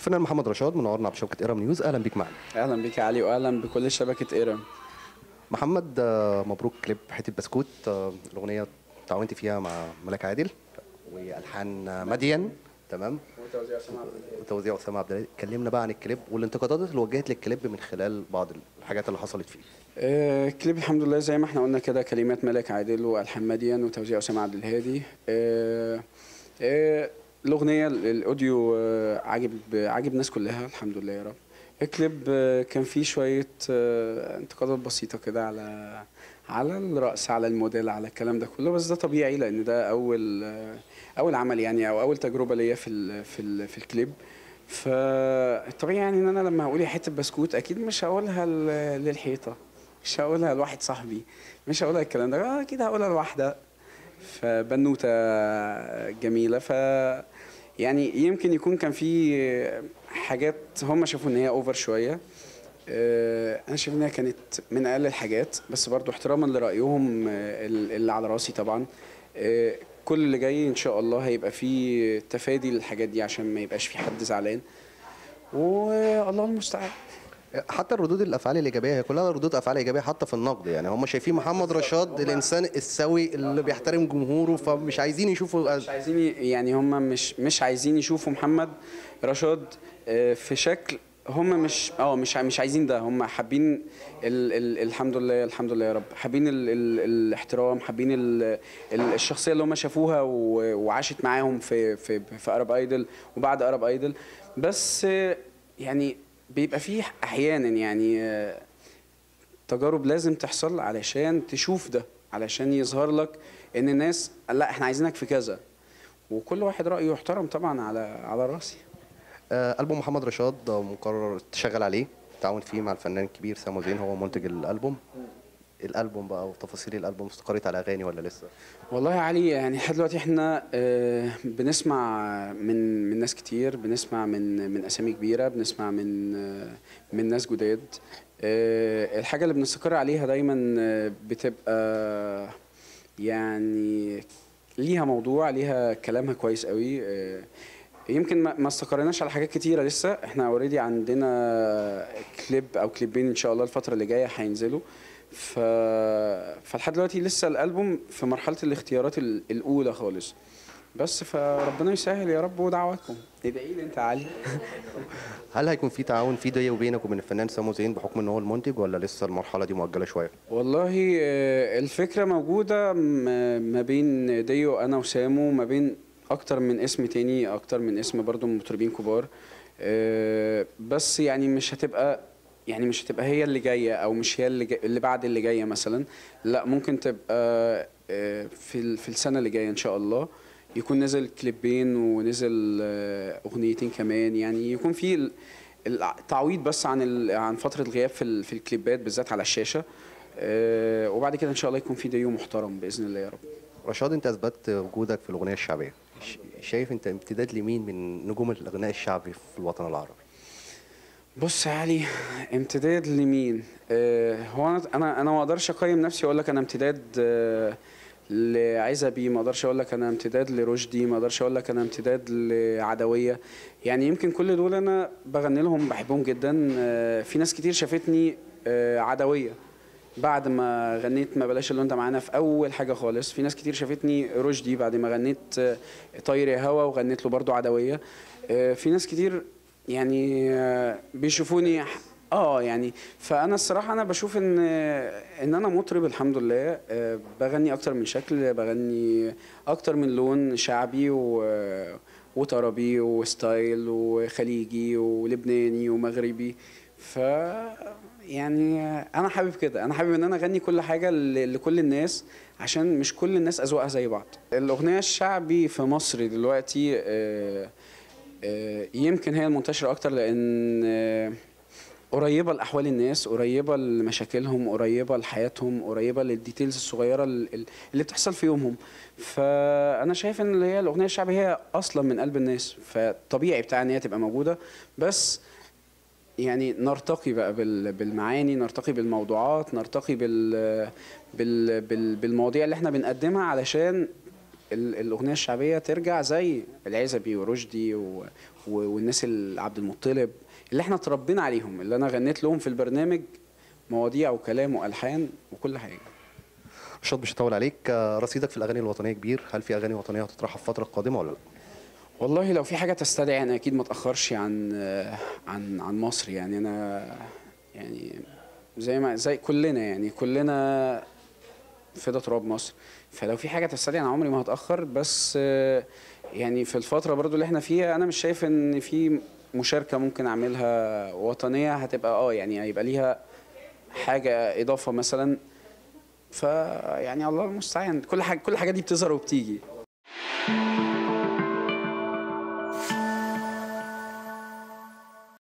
الفنان محمد رشاد منورنا بشبكه ايرام نيوز اهلا بيك معنا اهلا بك يا علي واهلا بكل شبكه ايرم محمد آه، مبروك كليب حته بسكوت آه، الاغنيه تعاونت فيها مع ملاك عادل والحان آه، مدين تمام وتوزيع اسامه عبد الهادي كلمنا بقى عن الكليب والانتقادات اللي وجهت للكليب من خلال بعض الحاجات اللي حصلت فيه آه كليب الحمد لله زي ما احنا قلنا كده كلمات ملك عادل والحان مدين وتوزيع اسامه عبد الهادي آه آه الاغنيه ال- الاوديو آه عاجب عاجب الناس كلها الحمد لله يا رب الكليب آه كان فيه شويه آه انتقادات بسيطه كده على على الرقص على الموديل على الكلام ده كله بس ده طبيعي لان ده اول آه اول عمل يعني او اول تجربه ليا في ال في ال في الكليب فالطبيعي يعني ان انا لما هقول يا حته بسكوت اكيد مش هقولها ل- للحيطه مش هقولها لواحد صاحبي مش هقولها الكلام ده آه، اكيد هقولها لواحده فبنوته جميله ف يعني يمكن يكون كان في حاجات هم شافوا ان هي اوفر شويه آه، انا شايف انها كانت من اقل الحاجات بس برضو احتراما لرايهم آه، اللي على راسي طبعا آه، كل اللي جاي ان شاء الله هيبقى فيه تفادي للحاجات دي عشان ما يبقاش في حد زعلان والله المستعان حتى الردود الافعال الايجابيه هي كلها ردود افعال ايجابيه حتى في النقد يعني هم شايفين محمد رشاد الانسان السوي اللي بيحترم جمهوره فمش عايزين يشوفوا مش عايزين ي- يعني هم مش مش عايزين يشوفوا محمد رشاد آه، في شكل هم مش اه مش ع- مش عايزين ده هم حابين ال ال الحمد لله الحمد لله يا رب حابين ال ال الاحترام حابين ال ال الشخصيه اللي هم شافوها و- وعاشت معاهم في في في ارب ايدل وبعد ارب ايدل بس آه، يعني بيبقى فيه احيانا يعني آه، تجارب لازم تحصل علشان تشوف ده علشان يظهر لك ان الناس لا احنا عايزينك في كذا وكل واحد رايه يحترم طبعا على على راسي آه، ألبوم محمد رشاد آه، مقرر تشغل عليه تعاون فيه مع الفنان الكبير سامو زين هو منتج الألبوم الألبوم بقى وتفاصيل الألبوم استقريت على أغاني ولا لسه؟ والله يا علي يعني لحد دلوقتي احنا آه، بنسمع من من ناس كتير بنسمع من من اسامي كبيره بنسمع من آه، من ناس جداد آه، الحاجه اللي بنستقر عليها دايما آه، بتبقى يعني ليها موضوع ليها كلامها كويس قوي آه، يمكن ما ما استقريناش على حاجات كتيره لسه احنا اوريدي عندنا كليب او كليبين ان شاء الله الفتره اللي جايه هينزلوا ف... فلحد دلوقتي لسه الالبوم في مرحله الاختيارات ال- الاولى خالص بس فربنا يسهل يا رب ودعواتكم ادعي لي انت يا علي هل هيكون في تعاون في دي وبينك وبين الفنان سامو زين بحكم إن هو المنتج ولا لسه المرحلة دي مؤجلة شوية؟ والله آه، الفكرة موجودة م- ما بين ديو أنا وسامو ما بين أكتر من اسم تاني أكتر من اسم برضو من مطربين كبار آه، بس يعني مش هتبقى يعني مش هتبقى هي اللي جاية أو مش هي اللي, جاي اللي بعد اللي جاية مثلا لا ممكن تبقى آه، في ال- في السنة اللي جاية إن شاء الله يكون نزل كليبين ونزل آه، أغنيتين كمان يعني يكون في ال- التعويض بس عن ال- عن فتره الغياب في ال- في الكليبات بالذات على الشاشه آه، وبعد كده ان شاء الله يكون في ديو محترم باذن الله يا رب رشاد أنت أثبتت وجودك في الأغنية الشعبية ش- شايف أنت امتداد لمين من نجوم الأغناء الشعبي في الوطن العربي؟ بص يا علي امتداد لمين آه، هو انا انا انا ما اقدرش اقيم نفسي واقول لك انا امتداد آه، لعزبي ما اقدرش اقول لك انا امتداد لرشدي ما اقدرش اقول لك انا امتداد لعدويه يعني يمكن كل دول انا بغني لهم بحبهم جدا آه، في ناس كتير شافتني آه، عدويه بعد ما غنيت ما بلاش اللي انت معانا في اول حاجه خالص في ناس كتير شافتني رشدي بعد ما غنيت آه، طاير يا هوا وغنيت له برضو عدويه آه، في ناس كتير يعني آه، بيشوفوني ح- اه يعني فانا الصراحه انا بشوف ان ان انا مطرب الحمد لله آه، بغني اكتر من شكل بغني اكتر من لون شعبي و وطربي وستايل وخليجي ولبناني ومغربي ف يعني انا حابب كده انا حابب ان انا اغني كل حاجه ل- لكل الناس عشان مش كل الناس اذواقها زي بعض الاغنيه الشعبي في مصر دلوقتي آه، آه، يمكن هي المنتشره اكتر لان آه، قريبه لاحوال الناس قريبه لمشاكلهم قريبه لحياتهم قريبه للديتيلز الصغيره ال- اللي بتحصل في يومهم فانا شايف ان اللي هي الاغنيه الشعبيه هي اصلا من قلب الناس فطبيعي بتاع ان هي تبقى موجوده بس يعني نرتقي بقى بال- بالمعاني نرتقي بالموضوعات نرتقي بال بال بال بالمواضيع اللي احنا بنقدمها علشان ال- الاغنيه الشعبيه ترجع زي العزبي ورشدي و... و... والناس ال- عبد المطلب اللي احنا اتربينا عليهم اللي انا غنيت لهم في البرنامج مواضيع وكلام والحان وكل حاجه رشاد مش هطول عليك آه، رصيدك في الاغاني الوطنيه كبير هل في اغاني وطنيه هتطرحها في الفتره القادمه ولا لا والله لو في حاجه تستدعي انا اكيد ما اتاخرش عن عن عن مصر يعني انا يعني زي ما زي كلنا يعني كلنا فدا تراب مصر فلو في حاجه تستدعي انا عمري ما هتاخر بس آه، يعني في الفتره برضو اللي احنا فيها انا مش شايف ان في مشاركه ممكن اعملها وطنيه هتبقى اه يعني هيبقى ليها حاجه اضافه مثلا فيعني الله المستعان كل حاجه كل الحاجات دي بتظهر وبتيجي